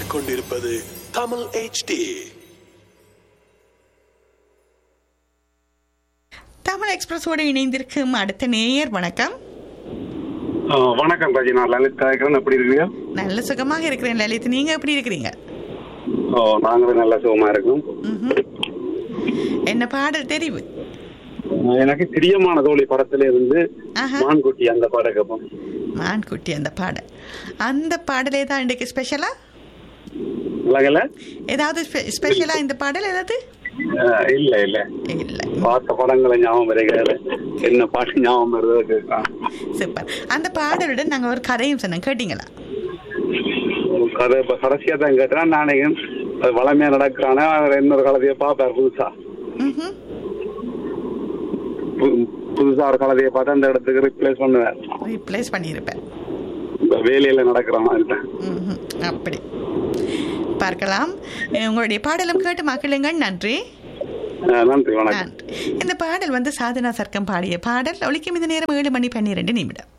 கேட்டுக்கொண்டிருப்பது தமிழ் HD தமிழ் எக்ஸ்பிரஸோடு இணைந்திருக்கும் அடுத்த நேயர் வணக்கம் ஆ, வணக்கம் ராஜி நான் லலித் காய்க்கிறேன் எப்படி இருக்கீங்க நல்ல சுகமாக இருக்கிறேன் லலித் நீங்க எப்படி இருக்கிறீங்க ஓ நாங்களும் நல்ல சுகமா இருக்கோம் ம்ஹும். என்ன பாடல் தெரிவு எனக்கு பிரியமான தோழி படத்துல இருந்து ஆஹா. மான்குட்டி அந்த பாடம் கேட்போம் மான்குட்டி அந்த பாடல் அந்த பாடல் ஏதாவது இன்றைக்கு ஸ்பெஷலா இல்லைங்கல்ல ஏதாவது ஸ்பெ- ஸ்பெஷலா இந்த பாடல் ஏதாவது ஆ, இல்ல இல்ல இல்லை பார்த்த படங்களை ஞாபகம் வருகிறது என்ன பாட்டு ஞாபகம் வருதோ கேட்கலாம் சூப்பர் அந்த பாடலுடன் நாங்க ஒரு கதையும் சொன்னோம் கேட்டீங்களா கதை இப்ப கடைசியா தான் கேட்டேன் நானே அது வளமையா நடக்கிறானே அவர் இன்னொரு கலதையை பார்ப்பார் புதுசா ம்ஹும். பு- புதுசா ஒரு கலதையை பார்த்து அந்த இடத்துக்கு ரிப்ளேஸ் பண்ணுவார் ரீப்ளேஸ் பண்ணியிருப்பேன் இந்த வேலையில நடக்கிற மாதிரி ம்ஹும். அப்படி பார்க்கலாம் அஹ் உங்களுடைய பாடலும் கேட்டு மக்களுங்கள் நன்றி ஆ, நன்றி வணக்கம் நன்றி இந்த பாடல் வந்து சாதனா சர்க்கம் பாடிய பாடல் ஒலிக்கும் இந்த நேரம் ஏழு மணி பன்னிரெண்டு நிமிடம்